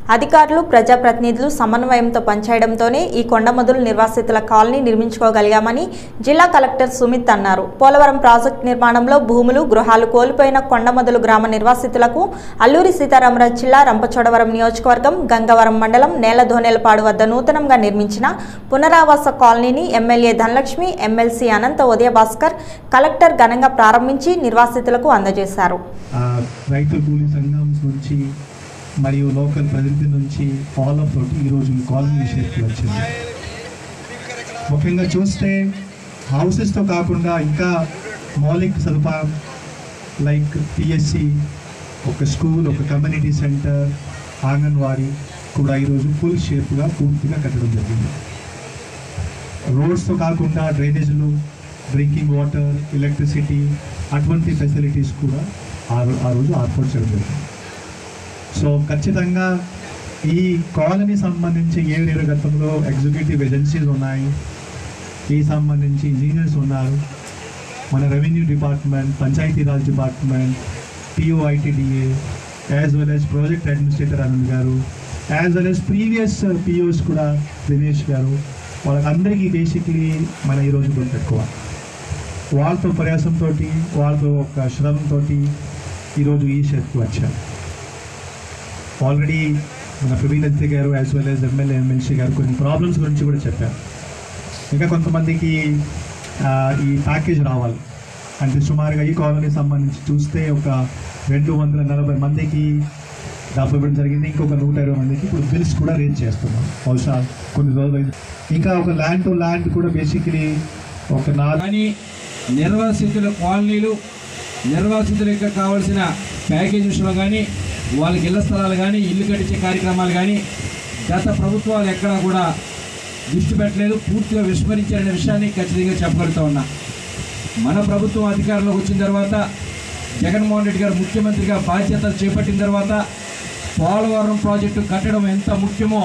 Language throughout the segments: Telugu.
అధికారులు ప్రజాప్రతినిధులు సమన్వయంతో పనిచేయడంతోనే ఈ కొండమొదలు నిర్వాసితుల కాలనీ నిర్మించుకోగలిగామని జిల్లా కలెక్టర్ సుమిత్ అన్నారు పోలవరం ప్రాజెక్టు నిర్మాణంలో భూములు గృహాలు కోల్పోయిన కొండమొదలు గ్రామ నిర్వాసితులకు అల్లూరి సీతారామరాజు జిల్లా రంపచోడవరం నియోజకవర్గం గంగవరం మండలం నేలధోనేలపాడు వద్ద నూతనంగా నిర్మించిన పునరావాస కాలనీని MLA Dhanalakshmi MLC Anantha Udayabhaskar collector ఘనంగా ప్రారంభించి నిర్వాసితులకు అందజేశారు ఆ, రైతు కూలీ సంఘం నుంచి మరియు లోకల్ ప్రతినిధి నుంచి ఫాలో తోటి ఈరోజు ఈ కాలనీ షేర్కి వచ్చింది ముఖ్యంగా చూస్తే హౌసెస్తో కాకుండా ఇంకా మౌలిక సదుపాయం లైక్ పిఎస్సి ఒక స్కూల్ ఒక కమ్యూనిటీ సెంటర్ ఆంగన్వాడీ కూడా ఈరోజు ఫుల్ షేప్గా పూర్తిగా కట్టడం జరిగింది రోడ్స్తో కాకుండా డ్రైనేజీలు డ్రింకింగ్ వాటర్ ఎలక్ట్రిసిటీ అటువంటి ఫెసిలిటీస్ కూడా ఆ రో- ఆ రోజు ఏర్పాటు చేయడం జరిగింది సో ఖచ్చితంగా ఈ కాలనీ సంబంధించి ఏ వేరే గతంలో ఎగ్జిక్యూటివ్ ఏజెన్సీస్ ఉన్నాయి ఈ సంబంధించి ఇంజనీర్స్ ఉన్నారు మన revenue department Panchayati Raj department PO ITDA as well as project administrator Anant గారు as well as previous POs కూడా దినేష్ గారు వాళ్ళకందరికీ బేసిక్లీ మన ఈరోజు గుర్తుపెట్టుకోవాలి వాళ్ళతో ప్రయాసంతో వాళ్ళతో ఒక శ్రమంతో ఈరోజు ఈ షెఫ్కి వచ్చారు ఆల్రెడీ మన ప్రవీణ్ అత్తి గారు as well as MLA MLC గారు కొన్ని ప్రాబ్లమ్స్ గురించి కూడా చెప్పారు ఇంకా కొంతమందికి ఆ, ఈ ప్యాకేజ్ రావాలి అంటే సుమారుగా ఈ కాలనీ సంబంధించి చూస్తే ఒక రెండు వందల నలభై మందికి డబ్బు ఇవ్వడం జరిగింది ఇంకొక నూట ఇరవై మందికి ఇప్పుడు బిల్స్ కూడా రేజ్ చేస్తున్నాం బహుశా కొన్ని రోజులు ఇంకా ఒక ల్యాండ్ టు ల్యాండ్ కూడా బేసికలీ ఒక నాలుగు కానీ నిర్వాసితుల కాలనీలు నిర్వాసితులకు కావాల్సిన ప్యాకేజ్ విషయంలో కానీ వాళ్ళకి ఇళ్ల స్థలాలు కానీ ఇల్లు కట్టించే కార్యక్రమాలు కానీ గత ప్రభుత్వాలు ఎక్కడా కూడా దృష్టి పెట్టలేదు పూర్తిగా విస్మరించారనే విషయాన్ని ఖచ్చితంగా చెప్పగలుగుతా ఉన్నా మన ప్రభుత్వం అధికారంలోకి వచ్చిన తర్వాత జగన్మోహన్ రెడ్డి గారు ముఖ్యమంత్రిగా బాధ్యతలు చేపట్టిన తర్వాత పోలవరం ప్రాజెక్టు కట్టడం ఎంత ముఖ్యమో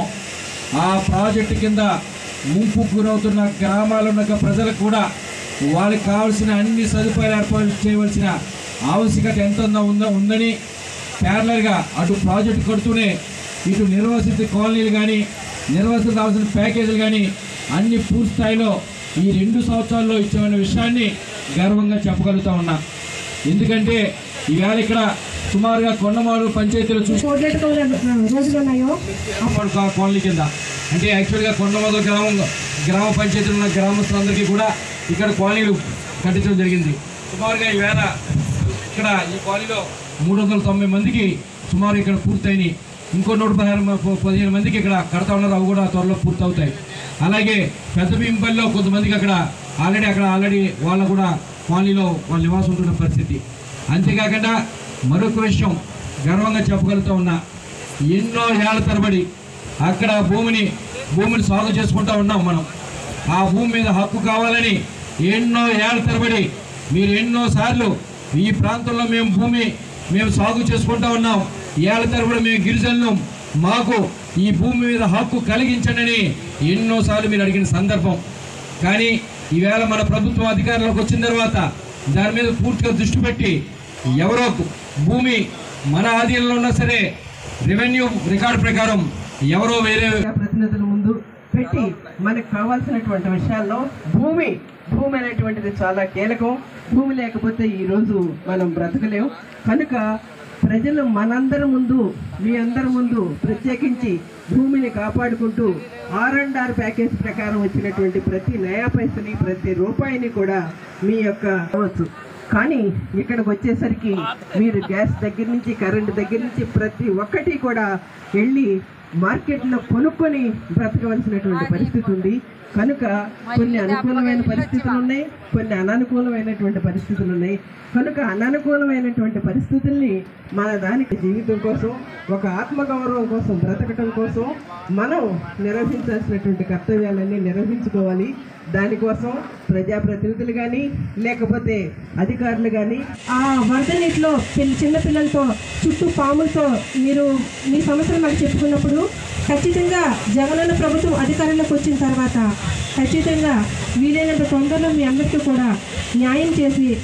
ఆ ప్రాజెక్టు కింద ముంపు గురవుతున్న గ్రామాల్లో ఉన్న ప్రజలకు కూడా వాళ్ళకి కావాల్సిన అన్ని సదుపాయాలు ఏర్పాటు చేయవలసిన ఆవశ్యకత ఎంత ఉందో ఉందో ఉందని ప్యారలర్గా అటు ప్రాజెక్టు కడుతూనే ఇటు నిర్వసిత కాలనీలు కానీ నిర్వసిత కావాల్సిన ప్యాకేజీలు కానీ అన్ని పూర్తి స్థాయిలో ఈ రెండు సంవత్సరాల్లో ఇచ్చామనే విషయాన్ని గర్వంగా చెప్పగలుగుతా ఉన్నా ఎందుకంటే ఈవేళ ఇక్కడ సుమారుగా కొండమాడు పంచాయతీలు చూసి కోట్లెట్టుకో రోజులు ఉన్నాయో కొండమాడు కా- కాలనీ కింద అంటే యాక్చువల్గా కొండమాడు గ్రామం గ్రామ పంచాయతీలు ఉన్న గ్రామస్తులందరికీ కూడా ఇక్కడ కాలనీలు కట్టించడం జరిగింది సుమారుగా ఈవేళ ఇక్కడ ఈ కాలనీలో మూడు వందల తొంభై మందికి సుమారు ఇక్కడ పూర్తయినాయి ఇంకో నూట పదిహేను మ- ప- పదిహేను మందికి ఇక్కడ కడతా ఉన్నారు అవి కూడా త్వరలో పూర్తవుతాయి అలాగే పెద్ద భీంపల్లిలో కొంతమందికి అక్కడ ఆల్రెడీ అక్కడ ఆల్రెడీ వాళ్ళు కూడా కాలనీలో వాళ్ళు నివాసం ఉంటున్న పరిస్థితి అంతేకాకుండా మరొక విషయం గర్వంగా చెప్పగలుగుతా ఉన్నా ఎన్నో ఏళ్ల తరబడి అక్కడ భూమిని భూమిని సాగు చేసుకుంటా ఉన్నాం మనం ఆ భూమి మీద హక్కు కావాలని ఎన్నో ఏళ్ల తరబడి మీరు ఎన్నో సార్లు ఈ ప్రాంతంలో మేము భూమి మేము సాగు చేసుకుంటా ఉన్నాం ఏళ్ల తరబడి మేము గిరిజనులు మాకు ఈ భూమి మీద హక్కు కలిగించండి అని ఎన్నోసార్లు మీరు అడిగిన సందర్భం కానీ ఈవేళ మన ప్రభుత్వం అధికారంలోకి వచ్చిన తర్వాత దాని మీద పూర్తిగా దృష్టి పెట్టి ఎవరో భూమి మన ఆధీనంలో ఉన్నా సరే రెవెన్యూ రికార్డు ప్రకారం ఎవరో వేరే ప్రతినిధుల ముందు పెట్టి మనకు కావాల్సినటువంటి విషయాల్లో భూమి భూమి అనేటువంటిది చాలా కీలకం భూమి లేకపోతే ఈరోజు మనం బ్రతకలేం కనుక ప్రజలు మనందరి ముందు మీ అందరి ముందు ప్రత్యేకించి భూమిని కాపాడుకుంటూ ఆర్ అండ్ ఆర్ ప్యాకేజ్ ప్రకారం వచ్చినటువంటి ప్రతి నయా పైసని ప్రతి రూపాయిని కూడా మీ యొక్క అవ్వచ్చు కానీ ఇక్కడికి వచ్చేసరికి మీరు గ్యాస్ దగ్గర నుంచి కరెంట్ దగ్గర నుంచి ప్రతి ఒక్కటి కూడా వెళ్ళి మార్కెట్లో కొనుక్కొని బ్రతకవలసినటువంటి పరిస్థితి ఉంది కనుక కొన్ని అనుకూలమైన పరిస్థితులు ఉన్నాయి కొన్ని అననుకూలమైనటువంటి పరిస్థితులు ఉన్నాయి కనుక అననుకూలమైనటువంటి పరిస్థితుల్ని మన దానికి జీవితం కోసం ఒక ఆత్మగౌరవం కోసం బ్రతకటం కోసం మనం నిర్వహించాల్సినటువంటి కర్తవ్యాలన్నీ నిర్వహించుకోవాలి దానికోసం ప్రజాప్రతినిధులు కానీ లేకపోతే అధికారులు కానీ ఆ వరద నీటిలో పిల్ల- చిన్న పిల్లలతో చుట్టూ పాములతో మీరు మీ సమస్యలు మాకు చెప్పుకున్నప్పుడు ఖచ్చితంగా జగనన్న ప్రభుత్వం అధికారంలోకి వచ్చిన తర్వాత ఖచ్చితంగా వీలైనంత తొందరలో మీ అందరికీ కూడా న్యాయం చేసి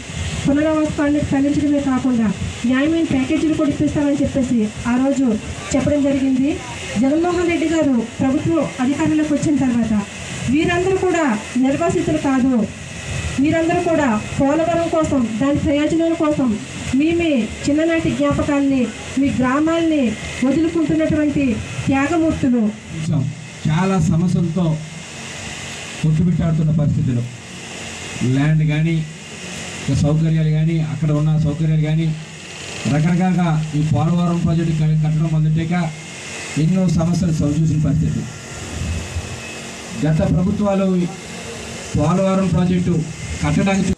పునరావాస కాలనీ తరలించడమే కాకుండా న్యాయమైన ప్యాకేజీలు కూడా ఇప్పిస్తామని చెప్పేసి ఆ రోజు చెప్పడం జరిగింది జగన్మోహన్ రెడ్డి గారు ప్రభుత్వం అధికారంలోకి వచ్చిన తర్వాత వీరందరూ కూడా నిర్వాసితులు కాదు మీరందరూ కూడా పోలవరం కోసం దాని ప్రయోజనాల కోసం మీ మీ చిన్ననాటి జ్ఞాపకాల్ని మీ గ్రామాల్ని వదులుకుంటున్నటువంటి త్యాగమూర్తులు చూసాం చాలా సమస్యలతో కొట్టుమిట్టాడుతున్న పరిస్థితులు ల్యాండ్ కానీ ఇక సౌకర్యాలు కానీ అక్కడ ఉన్న సౌకర్యాలు కానీ రకరకాలుగా ఈ పోలవరం ప్రాజెక్టు క- కట్టడం మొదలెట్టాక ఎన్నో సమస్యలు చవిచూసిన పరిస్థితి గత ప్రభుత్వాలు ఈ పోలవరం ప్రాజెక్టు కట్టడానికి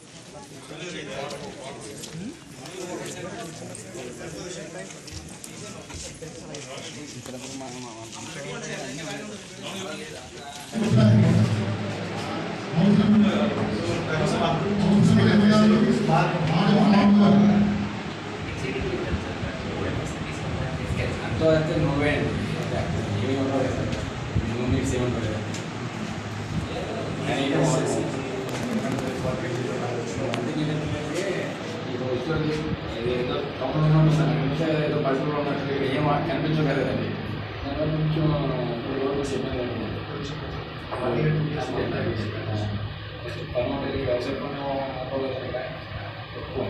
ఎంతో అయితే నువ్వే ఏమి ఉండదు నువ్వు మీకు సేమ్ ఉంటుంది కానీ ఇది వచ్చేసి అందుకే ఏంటంటే ఇప్పుడు వచ్చేది ఇది ఏదో టౌన్లో ఉన్నట్టు ఏదో పల్లెటూరులో ఉన్నట్టు ఇక్కడ ఏం కనిపించవు కదా అది దానివల్ల కొంచెం ఇప్పుడు రోజు ఇబ్బంది అవుతుంది పని ఉంటుంది వ్యవసాయ పని అవ్వలేదు ఎక్కువ